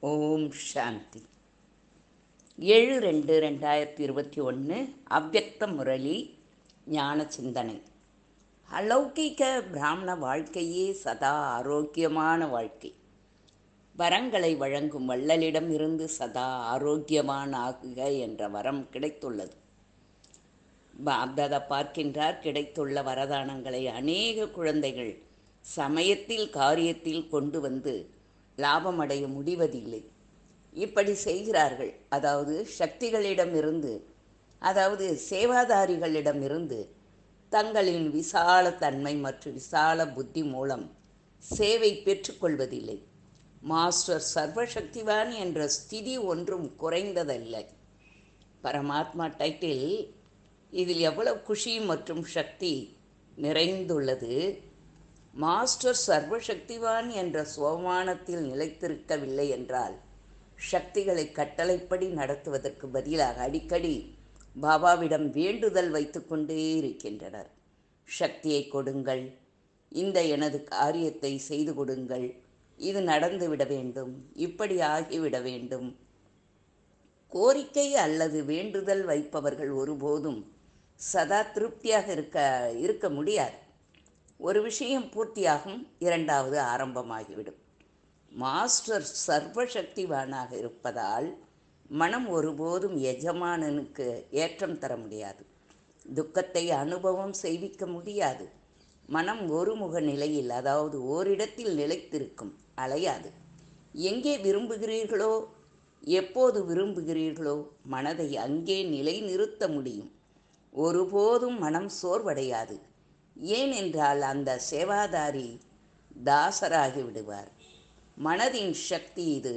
ஓம் சாந்தி ஏழு ரெண்டு ரெண்டாயிரத்தி இருபத்தி ஒன்று அவ்வக்த முரளி ஞான சிந்தனை அலௌகிக பிராமண வாழ்க்கையே சதா ஆரோக்கியமான வாழ்க்கை வரங்களை வழங்கும் வள்ளலிடம் இருந்து சதா ஆரோக்கியமான ஆகுக என்ற வரம் கிடைத்துள்ளது பாப்தாதா பார்க்கின்றார் கிடைத்துள்ள வரதானங்களை அநேக குழந்தைகள் சமயத்தில் காரியத்தில் கொண்டு வந்து லாபமடைய முடிவதில்லை இப்படி செய்கிறார்கள் அதாவது சக்திகளிடமிருந்து அதாவது சேவாதாரிகளிடமிருந்து தங்களின் விசால தன்மை மற்றும் விசால புத்தி மூலம் சேவை பெற்றுக்கொள்வதில்லை மாஸ்டர் சர்வசக்திவான் என்ற ஸ்திதி ஒன்றும் குறைந்ததல்ல பரமாத்மா டைட்டில் இதில் எவ்வளவு குஷி மற்றும் சக்தி நிறைந்துள்ளது மாஸ்டர் சர்வசக்திவான் என்ற சோமானத்தில் நிலைத்திருக்கவில்லை என்றால் சக்திகளை கட்டளைப்படி நடத்துவதற்கு பதிலாக அடிக்கடி பாபாவிடம் வேண்டுதல் வைத்துக்கொண்டே இருக்கின்றனர் சக்தியை கொடுங்கள் இந்த எனது காரியத்தை செய்து கொடுங்கள் இது நடந்துவிட வேண்டும் இப்படி ஆகிவிட வேண்டும் கோரிக்கை அல்லது வேண்டுதல் வைப்பவர்கள் ஒருபோதும் சதா திருப்தியாக இருக்க இருக்க முடியாது ஒரு விஷயம் பூர்த்தியாகும் இரண்டாவது ஆரம்பமாகிவிடும் மாஸ்டர் சர்வசக்திவானாக இருப்பதால் மனம் ஒருபோதும் எஜமானனுக்கு ஏற்றம் தர முடியாது துக்கத்தை அனுபவம் செய்விக்க முடியாது மனம் ஒருமுக நிலையில் அதாவது ஓரிடத்தில் நிலைத்திருக்கும் அலையாது எங்கே விரும்புகிறீர்களோ எப்போது விரும்புகிறீர்களோ மனதை அங்கே நிலை நிறுத்த முடியும் ஒருபோதும் மனம் சோர்வடையாது ஏனென்றால் அந்த சேவாதாரி தாசராகி விடுவார் மனதின் சக்தி இது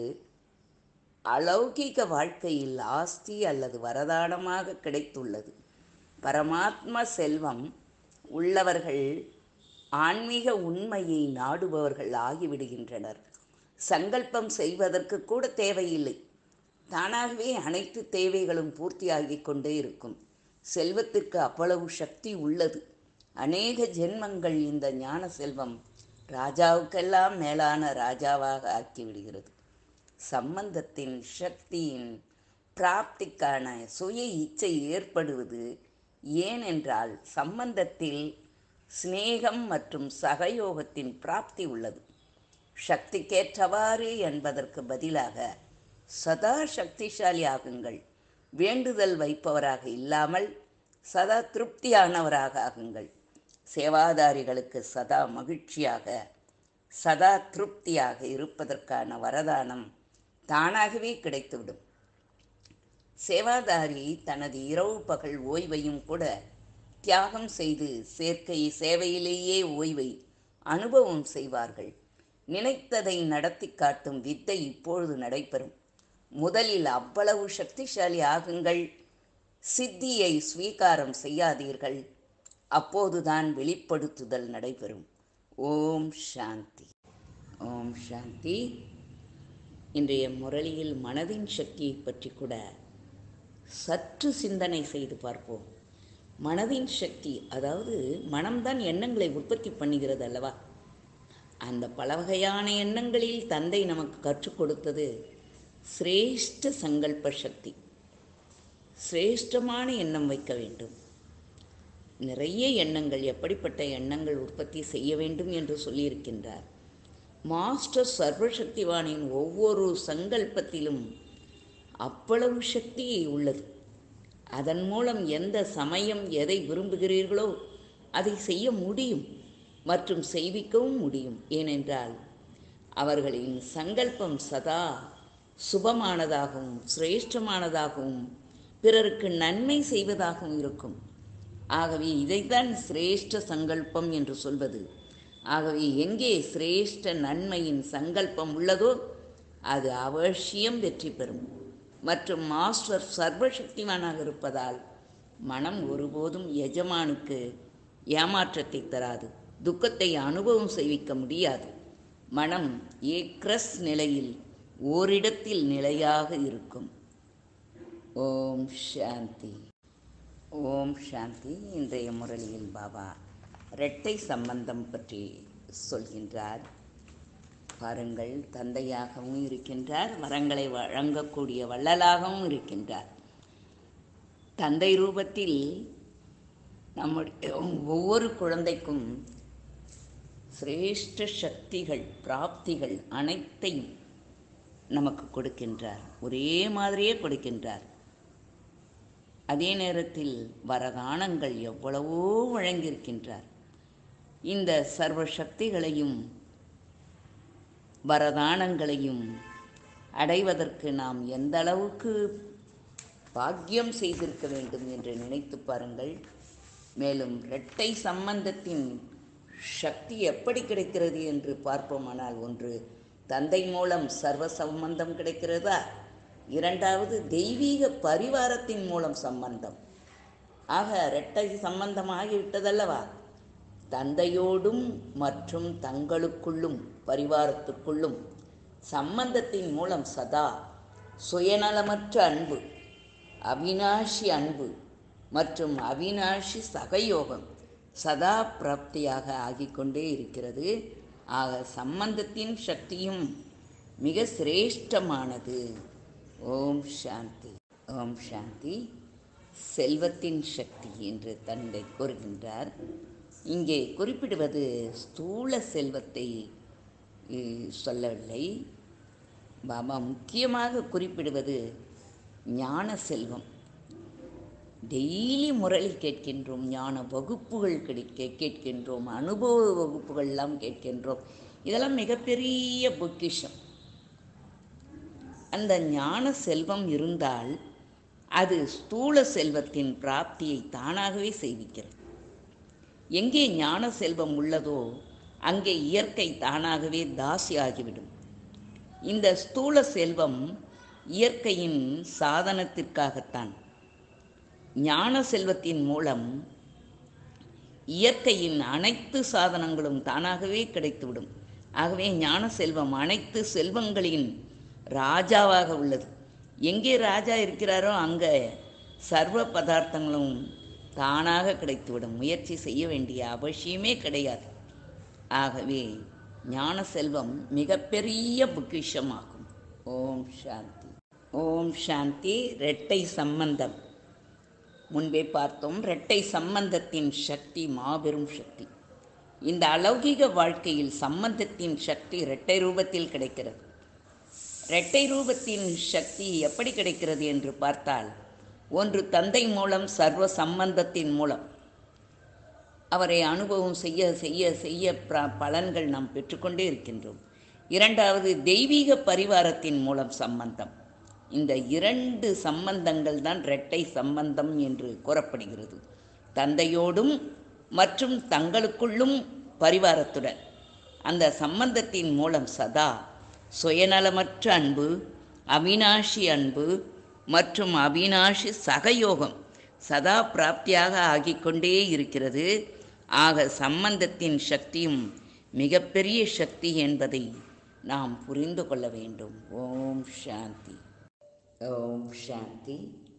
அலௌகிக வாழ்க்கையில் ஆஸ்தி அல்லது வரதானமாக கிடைத்துள்ளது பரமாத்ம செல்வம் உள்ளவர்கள் ஆன்மீக உண்மையை நாடுபவர்கள் ஆகிவிடுகின்றனர் சங்கல்பம் செய்வதற்கு கூட தேவையில்லை தானாகவே அனைத்து தேவைகளும் பூர்த்தியாகிக் கொண்டே இருக்கும் செல்வத்திற்கு அவ்வளவு சக்தி உள்ளது அநேக ஜென்மங்கள் இந்த ஞான செல்வம் ராஜாவுக்கெல்லாம் மேலான ராஜாவாக ஆக்கிவிடுகிறது சம்பந்தத்தின் சக்தியின் பிராப்திக்கான சுய இச்சை ஏற்படுவது ஏனென்றால் சம்பந்தத்தில் சிநேகம் மற்றும் சகயோகத்தின் பிராப்தி உள்ளது சக்திக்கேற்றவாறு என்பதற்கு பதிலாக சதா சக்திசாலி ஆகுங்கள் வேண்டுதல் வைப்பவராக இல்லாமல் சதா திருப்தியானவராக ஆகுங்கள் சேவாதாரிகளுக்கு சதா மகிழ்ச்சியாக சதா திருப்தியாக இருப்பதற்கான வரதானம் தானாகவே கிடைத்துவிடும் சேவாதாரி தனது இரவு பகல் ஓய்வையும் கூட தியாகம் செய்து சேர்க்கை சேவையிலேயே ஓய்வை அனுபவம் செய்வார்கள் நினைத்ததை நடத்தி காட்டும் வித்தை இப்பொழுது நடைபெறும் முதலில் அவ்வளவு சக்திசாலி ஆகுங்கள் சித்தியை ஸ்வீகாரம் செய்யாதீர்கள் அப்போதுதான் வெளிப்படுத்துதல் நடைபெறும் ஓம் சாந்தி ஓம் சாந்தி இன்றைய முரளியில் மனதின் சக்தியை பற்றி கூட சற்று சிந்தனை செய்து பார்ப்போம் மனதின் சக்தி அதாவது மனம்தான் எண்ணங்களை உற்பத்தி பண்ணுகிறது அல்லவா அந்த பல வகையான எண்ணங்களில் தந்தை நமக்கு கற்றுக் கொடுத்தது சிரேஷ்ட சங்கல்ப சக்தி சிரேஷ்டமான எண்ணம் வைக்க வேண்டும் நிறைய எண்ணங்கள் எப்படிப்பட்ட எண்ணங்கள் உற்பத்தி செய்ய வேண்டும் என்று சொல்லியிருக்கின்றார் மாஸ்டர் சர்வசக்திவானின் ஒவ்வொரு சங்கல்பத்திலும் அவ்வளவு சக்தி உள்ளது அதன் மூலம் எந்த சமயம் எதை விரும்புகிறீர்களோ அதை செய்ய முடியும் மற்றும் செய்விக்கவும் முடியும் ஏனென்றால் அவர்களின் சங்கல்பம் சதா சுபமானதாகவும் சிரேஷ்டமானதாகவும் பிறருக்கு நன்மை செய்வதாகவும் இருக்கும் ஆகவே இதைத்தான் சிரேஷ்ட சங்கல்பம் என்று சொல்வது ஆகவே எங்கே சிரேஷ்ட நன்மையின் சங்கல்பம் உள்ளதோ அது அவசியம் வெற்றி பெறும் மற்றும் மாஸ்டர் சர்வசக்திமானாக இருப்பதால் மனம் ஒருபோதும் எஜமானுக்கு ஏமாற்றத்தை தராது துக்கத்தை அனுபவம் செய்விக்க முடியாது மனம் ஏக்ரஸ் நிலையில் ஓரிடத்தில் நிலையாக இருக்கும் ஓம் சாந்தி ஓம் சாந்தி இன்றைய முரளியில் பாபா இரட்டை சம்பந்தம் பற்றி சொல்கின்றார் பாருங்கள் தந்தையாகவும் இருக்கின்றார் வரங்களை வழங்கக்கூடிய வள்ளலாகவும் இருக்கின்றார் தந்தை ரூபத்தில் நம்முடைய ஒவ்வொரு குழந்தைக்கும் சிரேஷ்ட சக்திகள் பிராப்திகள் அனைத்தையும் நமக்கு கொடுக்கின்றார் ஒரே மாதிரியே கொடுக்கின்றார் அதே நேரத்தில் வரதானங்கள் எவ்வளவோ வழங்கியிருக்கின்றார் இந்த சர்வ சக்திகளையும் வரதானங்களையும் அடைவதற்கு நாம் எந்த அளவுக்கு பாக்கியம் செய்திருக்க வேண்டும் என்று நினைத்து பாருங்கள் மேலும் இரட்டை சம்பந்தத்தின் சக்தி எப்படி கிடைக்கிறது என்று பார்ப்போமானால் ஒன்று தந்தை மூலம் சர்வ சம்பந்தம் கிடைக்கிறதா இரண்டாவது தெய்வீக பரிவாரத்தின் மூலம் சம்பந்தம் ஆக இரட்டை சம்பந்தம் ஆகிவிட்டதல்லவா தந்தையோடும் மற்றும் தங்களுக்குள்ளும் பரிவாரத்துக்குள்ளும் சம்பந்தத்தின் மூலம் சதா சுயநலமற்ற அன்பு அவினாஷி அன்பு மற்றும் அவினாஷி சகயோகம் சதா பிராப்தியாக ஆகிக்கொண்டே இருக்கிறது ஆக சம்பந்தத்தின் சக்தியும் மிக சிரேஷ்டமானது ஓம் சாந்தி ஓம் சாந்தி செல்வத்தின் சக்தி என்று தந்தை கூறுகின்றார் இங்கே குறிப்பிடுவது ஸ்தூல செல்வத்தை இ- சொல்லவில்லை பாபா முக்கியமாக குறிப்பிடுவது ஞான செல்வம் டெய்லி முரளி கேட்கின்றோம் ஞான வகுப்புகள் கிடைக்க கேட்கின்றோம் அனுபவ வகுப்புகள்லாம் கேட்கின்றோம் இதெல்லாம் மிகப்பெரிய பொக்கிஷம் அந்த ஞான செல்வம் இருந்தால் அது ஸ்தூல செல்வத்தின் பிராப்தியை தானாகவே செய்விக்கிறது எங்கே ஞான செல்வம் உள்ளதோ அங்கே இயற்கை தானாகவே தாசியாகிவிடும் இந்த ஸ்தூல செல்வம் இயற்கையின் சாதனத்திற்காகத்தான் ஞான செல்வத்தின் மூலம் இயற்கையின் அனைத்து சாதனங்களும் தானாகவே கிடைத்துவிடும் ஆகவே ஞான செல்வம் அனைத்து செல்வங்களின் ராஜாவாக உள்ளது எங்கே ராஜா இருக்கிறாரோ அங்கே சர்வ பதார்த்தங்களும் தானாக கிடைத்துவிடும் முயற்சி செய்ய வேண்டிய அவசியமே கிடையாது ஆகவே ஞான செல்வம் மிகப்பெரிய பொக்கிஷமாகும் ஓம் சாந்தி ஓம் சாந்தி இரட்டை சம்பந்தம் முன்பே பார்த்தோம் இரட்டை சம்பந்தத்தின் சக்தி மாபெரும் சக்தி இந்த அலௌகிக வாழ்க்கையில் சம்பந்தத்தின் சக்தி இரட்டை ரூபத்தில் கிடைக்கிறது இரட்டை ரூபத்தின் சக்தி எப்படி கிடைக்கிறது என்று பார்த்தால் ஒன்று தந்தை மூலம் சர்வ சம்பந்தத்தின் மூலம் அவரை அனுபவம் செய்ய செய்ய செய்ய பிர- பலன்கள் நாம் பெற்றுக்கொண்டே இருக்கின்றோம் இரண்டாவது தெய்வீக பரிவாரத்தின் மூலம் சம்பந்தம் இந்த இரண்டு சம்பந்தங்கள் தான் இரட்டை சம்பந்தம் என்று கூறப்படுகிறது தந்தையோடும் மற்றும் தங்களுக்குள்ளும் பரிவாரத்துடன் அந்த சம்பந்தத்தின் மூலம் சதா சுயநலமற்ற அன்பு அவினாஷி அன்பு மற்றும் அவினாஷி சகயோகம் சதா பிராப்தியாக ஆகிக்கொண்டே இருக்கிறது ஆக சம்பந்தத்தின் சக்தியும் மிகப்பெரிய சக்தி என்பதை நாம் புரிந்து கொள்ள வேண்டும் ஓம் சாந்தி ஓம் சாந்தி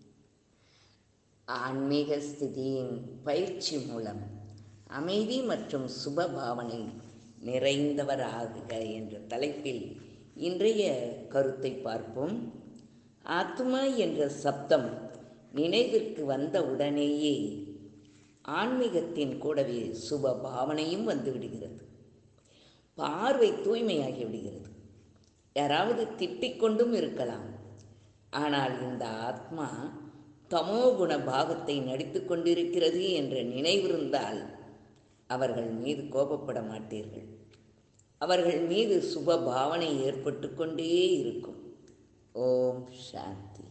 ஆன்மீக ஸ்திதியின் பயிற்சி மூலம் அமைதி மற்றும் சுப பாவனை நிறைந்தவர் ஆகுக என்ற தலைப்பில் இன்றைய கருத்தை பார்ப்போம் ஆத்மா என்ற சப்தம் நினைவிற்கு வந்த உடனேயே ஆன்மீகத்தின் கூடவே சுப பாவனையும் வந்து விடுகிறது பார்வை தூய்மையாகி விடுகிறது யாராவது திட்டிக் கொண்டும் இருக்கலாம் ஆனால் இந்த ஆத்மா தமோகுண பாகத்தை நடித்து கொண்டிருக்கிறது என்ற நினைவிருந்தால் அவர்கள் மீது கோபப்பட மாட்டீர்கள் அவர்கள் மீது சுப பாவனை ஏற்பட்டு கொண்டே இருக்கும் ஓம் சாந்தி